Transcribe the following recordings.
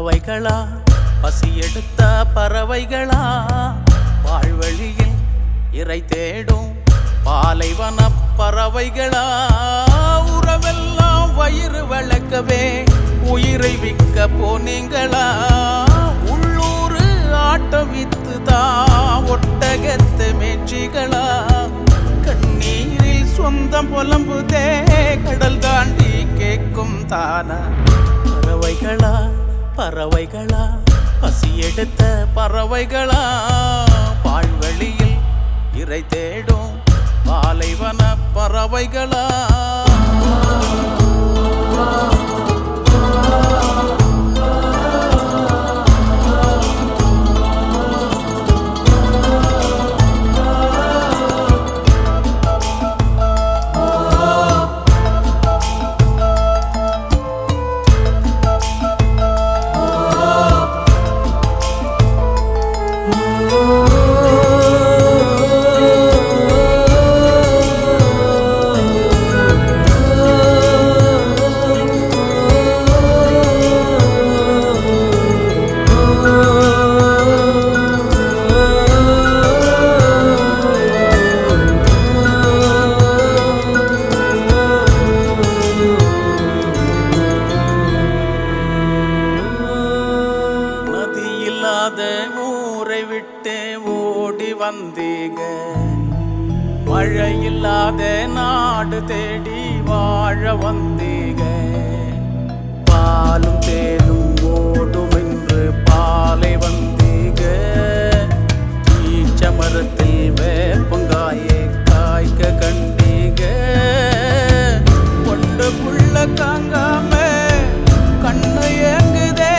பறவைகளா பசி எடுத்த பறவைகளா வாழ்வழியில் இறை தேடும் பாலைவன பறவைகளா உறவெல்லாம் வயிறு வளர்க்கவே உயிரை விற்க போனீங்களா உள்ளூர் ஆட்ட வித்து தான் ஒட்டகத்து மேட்சிகளா கண்ணீரில் சொந்தம் புலம்புதே கடல் தாண்டி கேட்கும் தானா பறவைகளா பறவைகளா பசி எடுத்த பறவைகளா பால்வெளியில் இறை தேடும் பாலைவன பறவைகளா நதி இல்லாத ஊரை விட்டு ஓடி வந்தீங்க மழை இல்லாத நாடு தேடி வாழ வந்தீங்க பாலும் தேனும் ஓடும் என்று பாலை வந்தீங்க ஈச்ச மரத்தில் வேப்பங்காயை காய்க்க கண்டீங்க ஒன்றுக்குள்ள காங்காம கண்ணு ஏங்குதே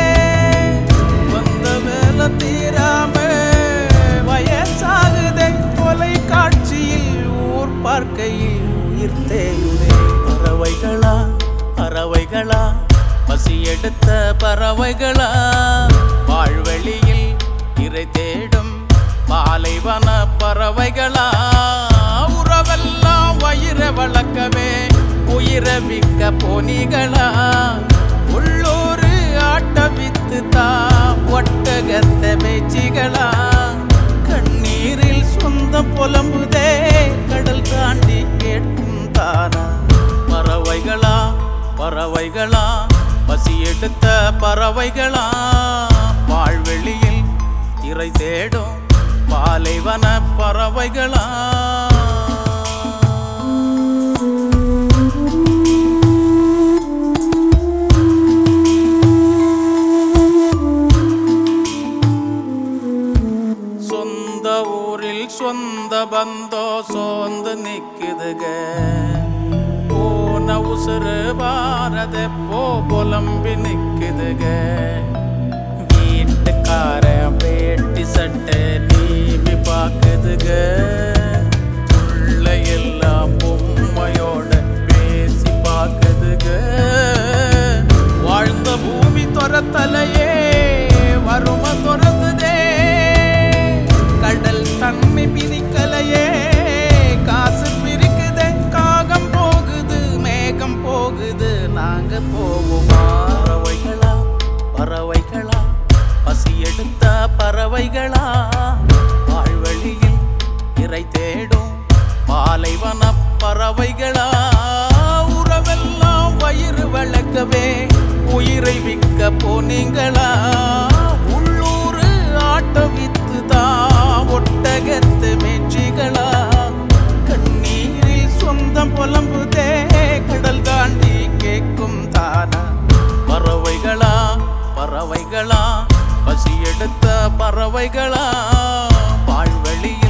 வந்த வேலை தீராம வயசாகுதே தொலைக்காட்சியில் ஊர் பார்க்கையில் உயிர் தேயுதே பறவைகளா பறவைகளா பசி எடுத்த பறவைகளா வாழ்வெளியில் இறை தேடும் பாலைவன பறவைகளா உறவெல்லாம் வயிற வளர்க்கவே உயிரை விற்க போனீங்களா உள்ளூர் ஆட்ட வித்து தா ஒட்டகத்த மேய்ச்சிகளா கண்ணீரில் சொந்தம் புலம்புதே கடல் தாண்டி கேட்கும் தானா பறவைகளா பறவைகளா பசி எடுத்த பறவைகளா பால்வெளியில் இறை தேடும் பாலைவன பறவைகளா சொந்த ஊரில் சொந்த பந்தோ சோர்ந்து நிக்குதுக போன உசுறு பாரத போ புலம்பி நிக்குதுக வீட்டுக்கார வேட்டி சட்டை நீவி பாக்குதுக உள்ள எல்லாம் பொம்மையோட பேசி பாக்குதுக வாழ்ந்த பூமி துரத்தலையே வறுமை துரத்துதே கடல் தன்மை பிரிக்கலையே காசு பிரிக்குதே காகம் போகுது மேகம் போகுது நாங்க போவோமா பறவைகளா பறவைகளா பசி எடுத்த பறவைகளா வாழ்வழியில் இறை தேடும் பாலைவன பறவைகளா உறவெல்லாம் வயிறு வளர்க்கவே உயிரை விற்க போனீங்களா உள்ளூர் ஆட்ட வித்து தான் ஒட்டகத்து மேட்சிகளா கண்ணீரில் சொந்தம் புலம்புதே கடல் தாண்டி கேட்கும் தானா பறவைகளா பறவைகளா பசி எடுத்த பறவைகளா பால்வெளியில்